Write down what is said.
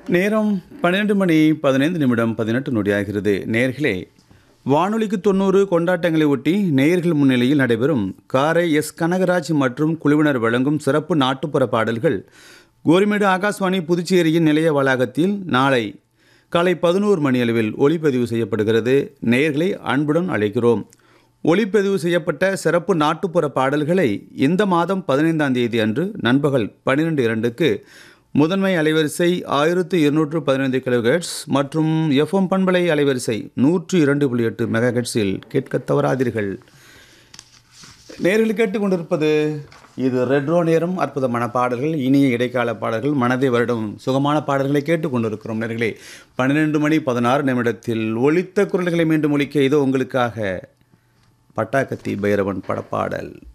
நேரம் பன்னிரண்டு மணி பதினைந்து நிமிடம் பதினெட்டு நொடியாகிறது நேர்களே வானொலிக்கு தொண்ணூறு கொண்டாட்டங்களை ஒட்டி நேயர்கள் முன்னிலையில் நடைபெறும் காரை எஸ் கனகராஜ் மற்றும் குழுவினர் வழங்கும் சிறப்பு நாட்டுப்புற பாடல்கள் கோரிமேடு ஆகாஷ்வாணி புதுச்சேரியின் நிலைய வளாகத்தில் நாளை காலை பதினோரு மணி அளவில் ஒளிப்பதிவு செய்யப்படுகிறது நேயர்களை அன்புடன் அழைக்கிறோம் ஒளிப்பதிவு செய்யப்பட்ட சிறப்பு நாட்டுப்புற பாடல்களை இந்த மாதம் பதினைந்தாம் தேதி அன்று நண்பகல் பன்னிரெண்டு இரண்டுக்கு முதன்மை அலைவரிசை ஆயிரத்து இருநூற்று பதினைந்து கிலோஹெட்ஸ் மற்றும் எஃப்எம் பண்பலை அலைவரிசை நூற்று இரண்டு புள்ளி எட்டு மெகாஹெட்ஸில் கேட்க தவறாதீர்கள் நேரில் கேட்டுக்கொண்டிருப்பது இது ரெட்ரோ நேரம் அற்புதமான பாடல்கள் இனிய இடைக்கால பாடல்கள் மனதை வருடம் சுகமான பாடல்களை கேட்டுக்கொண்டிருக்கிறோம் நேர்களே பன்னிரெண்டு மணி பதினாறு நிமிடத்தில் ஒலித்த குரல்களை மீண்டும் ஒலிக்க இதோ உங்களுக்காக பட்டாக்கத்தி பைரவன் படப்பாடல்